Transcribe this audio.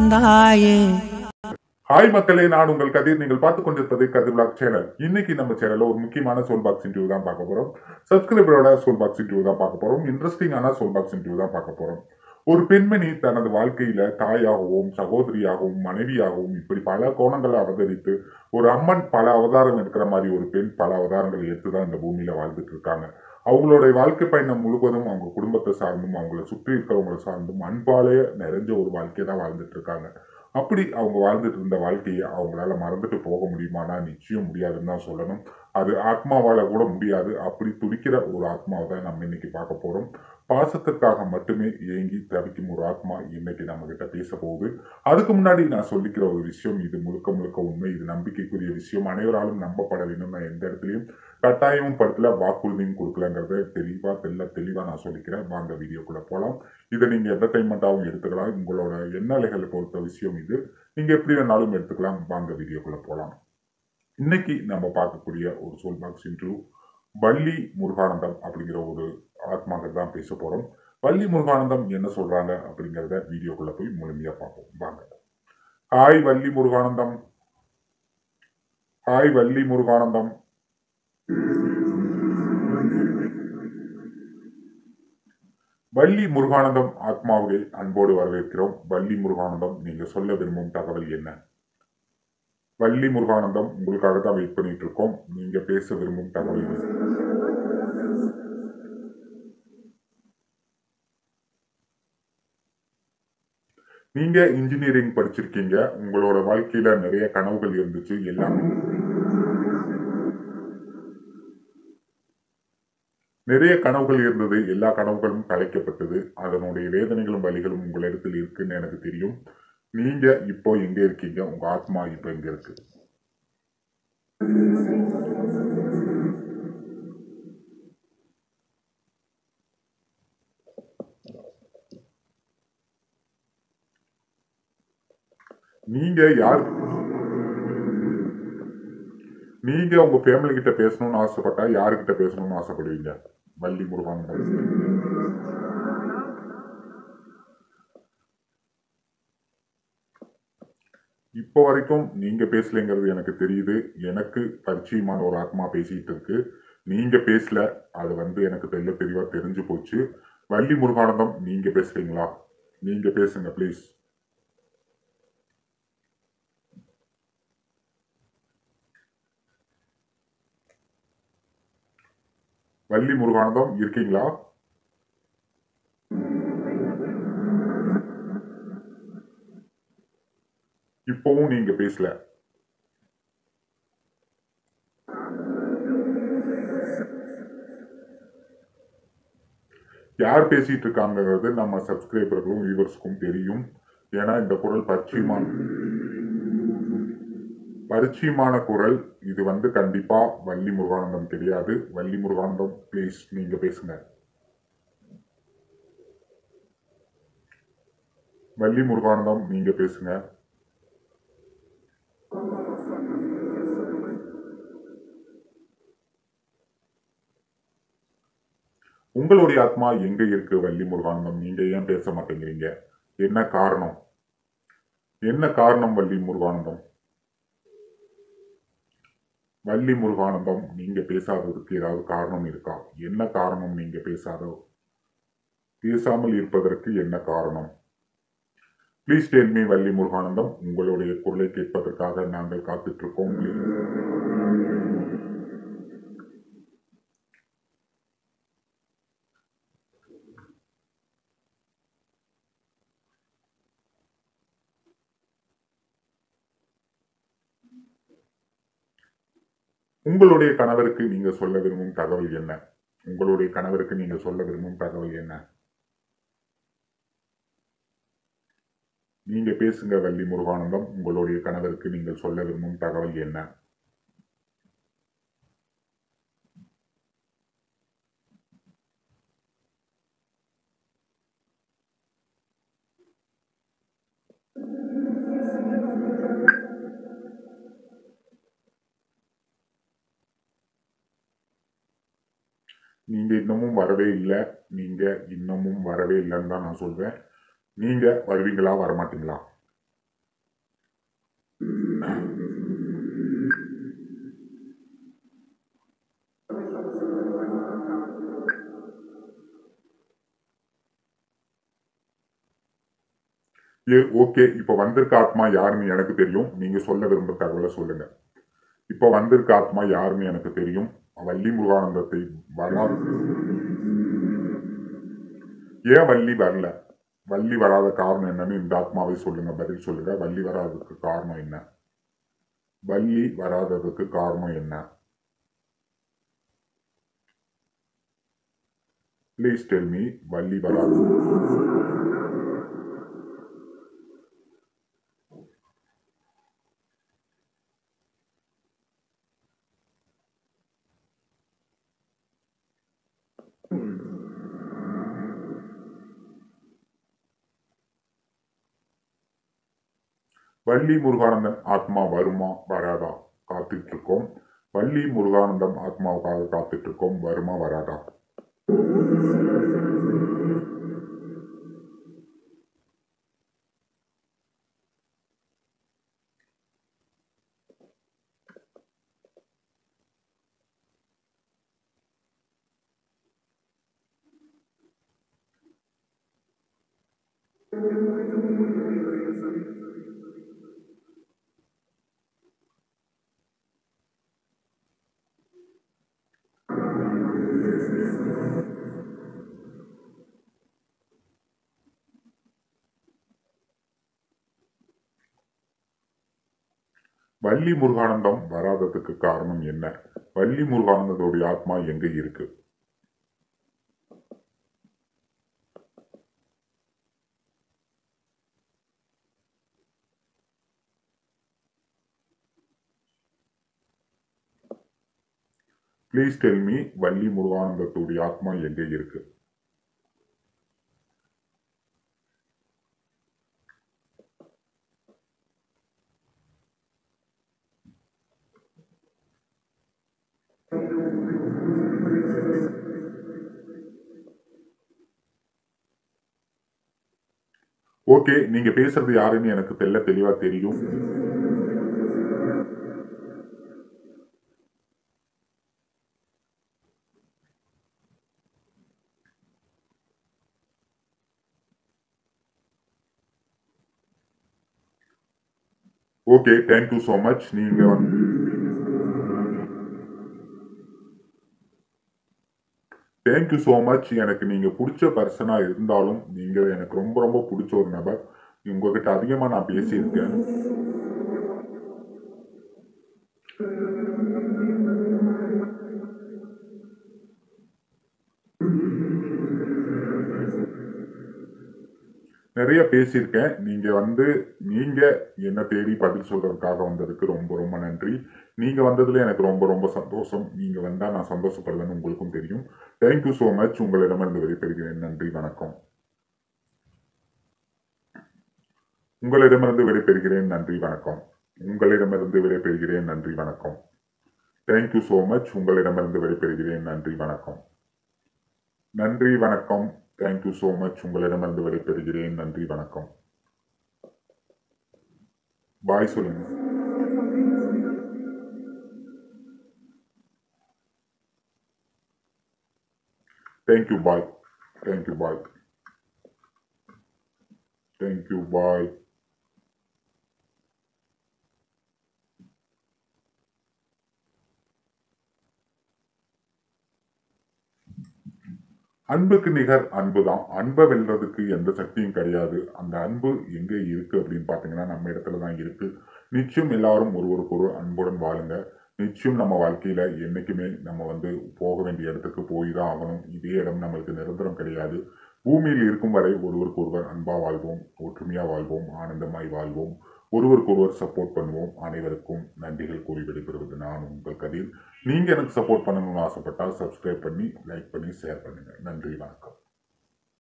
தந்தாயே ஹாய் மக்களே நான் உங்கள் கதிர் நீங்கள் பார்த்து கொண்டிருப்பது கதிர் பிளாக் சேனல் இன்னைக்கு நம்ம சேனல்ல ஒரு முக்கியமான சோல் பாக்ஸ் இன்டர்வியூ தான் பார்க்க போறோம் சப்ஸ்கிரைபரோட சோல் பாக்ஸ் இன்டர்வியூ தான் பார்க்க போறோம் இன்ட்ரெஸ்டிங்கான சோல் பாக்ஸ் இன்டர்வியூ தான் பார்க்க போறோம் ஒரு பெண்மணி தனது வாழ்க்கையில தாயாகவும் சகோதரியாகவும் மனைவியாகவும் இப்படி பல கோணங்களை அவதரித்து ஒரு அம்மன் பல அவதாரம் இருக்கிற மாதிரி ஒரு பெண் பல அவதாரங்களை எடுத்து தான் இந்த பூமியில வாழ்ந்துட்டு இருக்காங்க அவங்களுடைய வாழ்க்கை பயணம் முழுவதும் அவங்க குடும்பத்தை சார்ந்தும் அவங்கள சுற்றி இருக்கிறவங்களை சார்ந்தும் அன்பாலே நிறைஞ்ச ஒரு வாழ்க்கையை தான் வாழ்ந்துட்டு இருக்காங்க அப்படி அவங்க வாழ்ந்துட்டு இருந்த வாழ்க்கையை அவங்களால மறந்துட்டு போக முடியுமானா நிச்சயம் முடியாதுன்னு தான் சொல்லணும் அது ஆத்மாவால கூட முடியாது அப்படி துடிக்கிற ஒரு ஆத்மாவை தான் நம்ம இன்னைக்கு பார்க்க போறோம் பாசத்திற்காக மட்டுமே ஏங்கி தவிக்கும் ஒரு ஆத்மா இன்னைக்கு நம்ம கிட்ட பேச போகுது அதுக்கு முன்னாடி நான் சொல்லிக்கிற ஒரு விஷயம் இது முழுக்க முழுக்க உண்மை இது நம்பிக்கைக்குரிய விஷயம் அனைவராலும் நம்பப்பட வேண்டும் நான் எந்த இடத்துலையும் கட்டாயமும் படத்துல வாக்குறுதியும் கொடுக்கலங்கிறத தெளிவா தெல்ல தெளிவா நான் சொல்லிக்கிறேன் வாங்க வீடியோக்குள்ள போலாம் இதை நீங்க என்டர்டைன்மெண்ட்டாகவும் எடுத்துக்கலாம் உங்களோட எண்ணலைகளை பொறுத்த விஷயம் இது நீங்க எப்படி வேணாலும் எடுத்துக்கலாம் வாங்க வீடியோக்குள்ள போலாம் இன்னைக்கு நம்ம பார்க்கக்கூடிய ஒரு soul box intro Valli Muruganandam அப்படிங்கிற ஒரு ஆத்மாக்கள் தான் பேச போறோம் வள்ளி முருகானந்தம் என்ன சொல்றாங்க அப்படிங்கிறத வீடியோக்குள்ள போய் முழுமையா பார்ப்போம் வாங்க ஹாய் வள்ளி முருகானந்தம் ஹாய் வள்ளி முருகானந்தம் வள்ளி முருகானந்தம் ஆத்மாவை அன்போடு வரவேற்கிறோம் வள்ளி முருகானந்தம் நீங்க சொல்ல விரும்பும் தகவல் என்ன வள்ளி முருகானந்தம் உங்களுக்காக தான் வெயிட் பண்ணிட்டு இருக்கோம் நீங்க பேச விரும்பும் தகவல் என்ன நீங்க இன்ஜினியரிங் படிச்சிருக்கீங்க உங்களோட வாழ்க்கையில நிறைய கனவுகள் இருந்துச்சு எல்லாமே நிறைய கனவுகள் இருந்தது எல்லா கனவுகளும் கலைக்கப்பட்டது அதனுடைய வேதனைகளும் வலிகளும் உங்களிடத்தில் இருக்குன்னு எனக்கு தெரியும் நீங்க இப்போ எங்க இருக்கீங்க உங்க ஆத்மா இப்போ எங்க இருக்கு நீங்க யார் நீங்க உங்க ஃபேமிலி கிட்ட பேசணும்னு ஆசைப்பட்டா யாருக்கிட்ட பேசணும்னு ஆசைப்படுவீங்க வள்ளி முருகானந்தம் இப்போ வரைக்கும் நீங்க பேசலைங்கிறது எனக்கு தெரியுது எனக்கு பரிச்சயமான ஒரு ஆத்மா பேசிட்டு இருக்கு நீங்க பேசல அது வந்து எனக்கு தெல்ல தெளிவா தெரிஞ்சு போச்சு வள்ளி முருகானந்தம் நீங்க பேசுறீங்களா நீங்க பேசுங்க ப்ளீஸ் வள்ளி முருகானந்தம் இருக்கீங்களா இப்பவும் நீங்க பேசல யார் பேசிட்டு இருக்காங்கிறது நம்ம சப்ஸ்கிரைபர்களும் வியூவர்ஸ்க்கும் தெரியும் ஏன்னா இந்த குரல் பரிச்சயமான பரிச்சயமான குரல் இது வந்து கண்டிப்பா வள்ளி முருகானந்தம் தெரியாது வள்ளி முருகானந்தம் ப்ளீஸ் நீங்க பேசுங்க வள்ளி முருகானந்தம் நீங்க பேசுங்க உங்களுடைய ஆத்மா எங்க இருக்கு வள்ளி முருகானந்தம் நீங்க ஏன் பேச மாட்டேங்கிறீங்க என்ன காரணம் என்ன காரணம் வள்ளி முருகானந்தம் வள்ளி முருகானந்தம் நீங்க பேசாததுக்கு ஏதாவது காரணம் இருக்கா என்ன காரணம் நீங்க பேசாதோ பேசாமல் இருப்பதற்கு என்ன காரணம் please tell me Valli Muruganandam உங்களுடைய குரலை கேட்பதற்காக நாங்கள் காத்துட்டு இருக்கோம் உங்களுடைய கணவருக்கு நீங்க சொல்ல விரும்பும் தகவல் என்ன உங்களுடைய கணவருக்கு நீங்க சொல்ல விரும்பும் தகவல் என்ன நீங்க பேசுங்க வள்ளி முருகானந்தம் உங்களுடைய கணவருக்கு நீங்கள் சொல்ல விரும்பும் தகவல் என்ன நீங்க இன்னமும் வரவே இல்லை நீங்க இன்னமும் வரவே இல்லைன்னு தான் நான் சொல்வேன் நீங்க வருவீங்களா வரமாட்டீங்களா ஏ ஓகே இப்போ வந்திருக்க ஆத்மா யாருன்னு எனக்கு தெரியும் நீங்க சொல்ல விரும்புற தகவலை சொல்லுங்க இப்போ வந்திருக்க ஆத்மா யாருன்னு எனக்கு தெரியும் வள்ளி முருகானந்தத்தை வராது ஏன் வள்ளி வரல வள்ளி வராத காரணம் என்னன்னு இந்த ஆத்மாவை சொல்லுங்க பதில் சொல்லுங்க வள்ளி வராததுக்கு காரணம் என்ன வள்ளி வராததுக்கு காரணம் என்ன ப்ளீஸ் டெல் மீ வள்ளி வராது வள்ளி முருகானந்தன் ஆத்மா வருமா வராதா காத்துட்டு இருக்கோம் வள்ளி முருகானந்தம் ஆத்மாவுக்காக காத்துட்டு இருக்கோம் வருமா வராதா வள்ளி முருகானந்தம் வராததுக்கு காரணம் என்ன வள்ளி முருகானந்தத்தோடைய ஆத்மா எங்க இருக்கு ப்ளீஸ் டெல் மீ வள்ளி முருகானந்தத்துடைய ஆத்மா எங்க இருக்கு ஓகே நீங்க பேசுறது யாருன்னு எனக்கு தெல்ல தெளிவா தெரியும் ஓகே தேங்க்யூ ஸோ மச் நீங்க வந்து தேங்க்யூ ஸோ மச் எனக்கு நீங்க பிடிச்ச பர்சனா இருந்தாலும் நீங்க எனக்கு ரொம்ப ரொம்ப பிடிச்ச ஒரு நபர் உங்ககிட்ட அதிகமா நான் பேசியிருக்கேன் நிறைய பேசியிருக்கேன் நீங்க வந்து நீங்க என்ன தேடி பதில் சொல்றதுக்காக வந்ததுக்கு ரொம்ப ரொம்ப நன்றி நீங்க வந்ததுல எனக்கு ரொம்ப ரொம்ப சந்தோஷம் நீங்க வந்தா நான் சந்தோஷப்படுவேன்னு உங்களுக்கும் தெரியும் தேங்க்யூ ஸோ மச் உங்களிடமிருந்து விடைபெறுகிறேன் நன்றி வணக்கம் உங்களிடமிருந்து விடைபெறுகிறேன் நன்றி வணக்கம் உங்களிடமிருந்து விடைபெறுகிறேன் நன்றி வணக்கம் தேங்க்யூ ஸோ மச் உங்களிடமிருந்து விடைபெறுகிறேன் நன்றி வணக்கம் நன்றி வணக்கம் தேங்க்யூ ஸோ மச் உங்களிடமிருந்து விடைபெறுகிறேன் நன்றி வணக்கம் பாய் சொல்லுங்க thank you bye thank you bye thank you bye அன்புக்கு நிகர் அன்பு தான் அன்பை வெல்றதுக்கு எந்த சக்தியும் கிடையாது அந்த அன்பு எங்க இருக்கு அப்படின்னு பாத்தீங்கன்னா நம்ம இடத்துல தான் இருக்கு நிச்சயம் எல்லாரும் ஒருவருக்கு ஒரு அன்புடன் வாழுங்க நிச்சயம் நம்ம வாழ்க்கையில என்னைக்குமே நம்ம வந்து போக வேண்டிய இடத்துக்கு போய் தான் ஆகணும் இதே இடம் நம்மளுக்கு நிரந்தரம் கிடையாது பூமியில் இருக்கும் வரை ஒருவருக்கு ஒருவர் அன்பா வாழ்வோம் ஒற்றுமையா வாழ்வோம் ஆனந்தமாய் வாழ்வோம் ஒருவருக்கு ஒருவர் சப்போர்ட் பண்ணுவோம் அனைவருக்கும் நன்றிகள் கூறி விடைபெறுவது நான் உங்கள் கதிர் நீங்க எனக்கு சப்போர்ட் பண்ணணும்னு ஆசைப்பட்டால் சப்ஸ்கிரைப் பண்ணி லைக் பண்ணி ஷேர் பண்ணுங்க நன்றி வணக்கம்